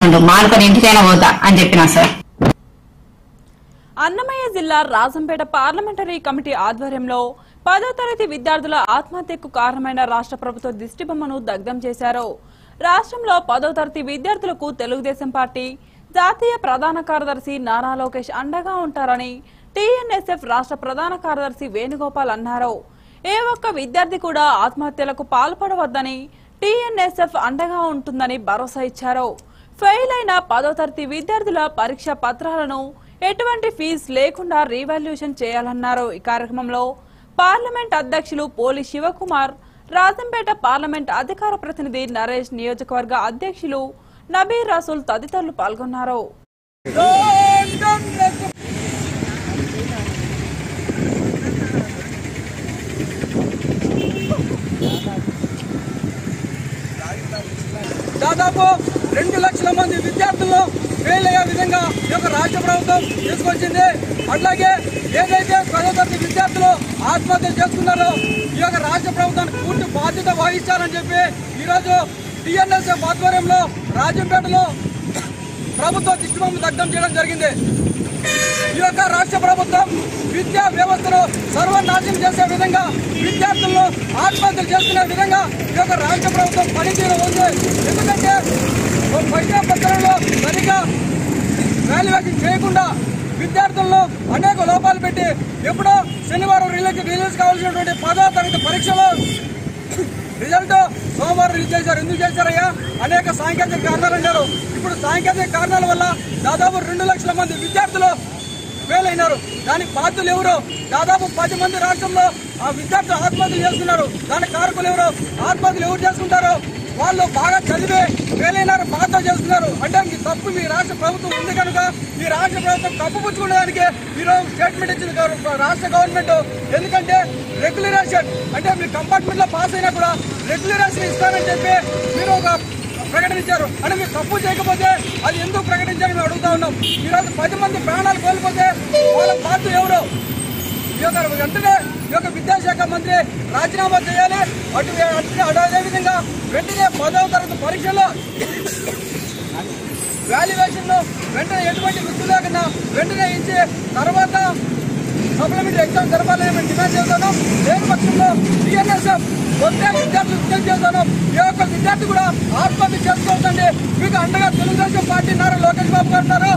మానుకొని ఇంటికైనా పోతా అని చెప్పినా సార్ అన్నమయ్య జిల్లా రాజంపేట పార్లమెంటరీ కమిటీ ఆధ్వర్యంలో పదో తరగతి విద్యార్థుల ఆత్మహత్యకు కారణమైన రాష్ట్ర ప్రభుత్వ దిష్టిబొమ్మను దగ్ధం చేశారు రాష్ట్రంలో పదో తరగతి విద్యార్థులకు తెలుగుదేశం పార్టీ జాతీయ ప్రధాన కార్యదర్శి నారా లోకేష్ అండగా ఉంటారని టీఎన్ఎస్ఎఫ్ రాష్ట్ర ప్రధాన కార్యదర్శి వేణుగోపాల్ అన్నారు ఏ ఒక్క విద్యార్థి కూడా ఆత్మహత్యలకు పాల్పడవద్దని టీఎన్ఎస్ఎఫ్ అండగా ఉంటుందని భరోసా ఇచ్చారు ఫెయిల్ అయిన పదో తరగతి విద్యార్థుల పరీక్ష పత్రాలను ఎటువంటి ఫీజు లేకుండా రీవాల్యుయేషన్ చేయాలన్నారు ఈ కార్యక్రమంలో పార్లమెంట్ అధ్యక్షులు పోలి శివకుమార్ రాజంపేట పార్లమెంట్ అధికార ప్రతినిధి నరేష్ నియోజకవర్గ అధ్యక్షులు నబీర్ రసూల్ తదితరులు పాల్గొన్నారు దాదాపు రెండు లక్షల మంది విద్యార్థులు ఫెయిల్ అయ్యే విధంగా ఈ యొక్క రాష్ట్ర ప్రభుత్వం తీసుకొచ్చింది అట్లాగే ఏదైతే పదో తరగతి విద్యార్థులు ఆత్మహత్య చేసుకున్నారో ఈ యొక్క రాష్ట్ర ప్రభుత్వానికి పూర్తి బాధ్యత వహిస్తారని చెప్పి ఈరోజు టీఎన్ఎస్ఎఫ్ ఆధ్వర్యంలో రాజంపేటలో ప్రభుత్వ దిష్టిబొమ్మ దగ్ధం చేయడం జరిగింది ఈ యొక్క రాష్ట్ర ప్రభుత్వం విద్యా వ్యవస్థను సర్వనాశనం చేసే విధంగా విద్యార్థులను ఆత్మహత్యలు చేసుకునే విధంగా ఈ యొక్క రాష్ట్ర ప్రభుత్వం పనితీరు ఉంది ఎందుకంటే పరీక్షా పత్రంలో సరిగా వాల్యుయేషన్ చేయకుండా విద్యార్థులను అనేక లోపాలు పెట్టి ఎప్పుడో శనివారం రిలీజ్ రిలీజ్ కావాల్సినటువంటి పదో తరగతి పరీక్షలో రిజల్ట్ సోమవారం రిలీజ్ చేశారు ఎందుకు చేశారయ్యా అనేక సాంకేతిక కారణాలు అన్నారు ఇప్పుడు సాంకేతిక కారణాల వల్ల దాదాపు రెండు లక్షల మంది విద్యార్థులు ఫెయిల్ అయినారు దానికి బాధ్యులు ఎవరు దాదాపు పది మంది రాష్ట్రంలో ఆ విద్యార్థులు ఆత్మహత్యలు చేస్తున్నారు దానికి కారకులు ఎవరు ఆత్మహత్యలు ఎవరు చేసుకుంటారు వాళ్ళు బాగా చదివి ఫెయిల్ అయినారు బాధ చేస్తున్నారు అంటే మీ తప్పు మీ రాష్ట్ర ప్రభుత్వం ఉంది కనుక ఈ రాష్ట్ర ప్రభుత్వం తప్పు పుచ్చుకునేదానికి ఈరోజు స్టేట్మెంట్ ఇచ్చింది గవర్- రాష్ట్ర గవర్నమెంట్ ఎందుకంటే రెగ్యులరేషన్ అంటే మీ కంపార్ట్మెంట్ లో పాస్ అయినా కూడా రెగ్యులరేషన్ ఇస్తారని చెప్పి మీరు ఒక ప్రకటించారు అంటే మీరు తప్పు చేయకపోతే అది ఎందుకు ప్రకటించారని మేము అడుగుతా ఉన్నాం ఈ రోజు పది మంది ప్రాణాలు కోల్పోతే వాళ్ళ బాధ్యత ఎవరు ఈ యొక్క వెంటనే ఈ యొక్క విద్యాశాఖ మంత్రి రాజీనామా చేయాలి అటు అటు అటు అదేవిధంగా వెంటనే పదవ తరగతి పరీక్షల్లో వాల్యుయేషన్ వెంటనే ఎటువంటి వృత్తి లేకుండా వెంటనే ఇచ్చి తర్వాత సప్లిమెంటరీ ఎగ్జామ్ జరపాలని మేము డిమాండ్ చేస్తాను లేని పక్షంలో టీఎన్ఎస్ఎఫ్ కొత్త విద్యార్థులు విజ్ఞప్తి చేస్తాను ఏ ఒక్క విద్యార్థి కూడా ఆత్మహత్య చేసుకోవద్దండి మీకు అండగా తెలుగుదేశం పార్టీ నారా లోకేష్ బాబు గారు ఉన్నారు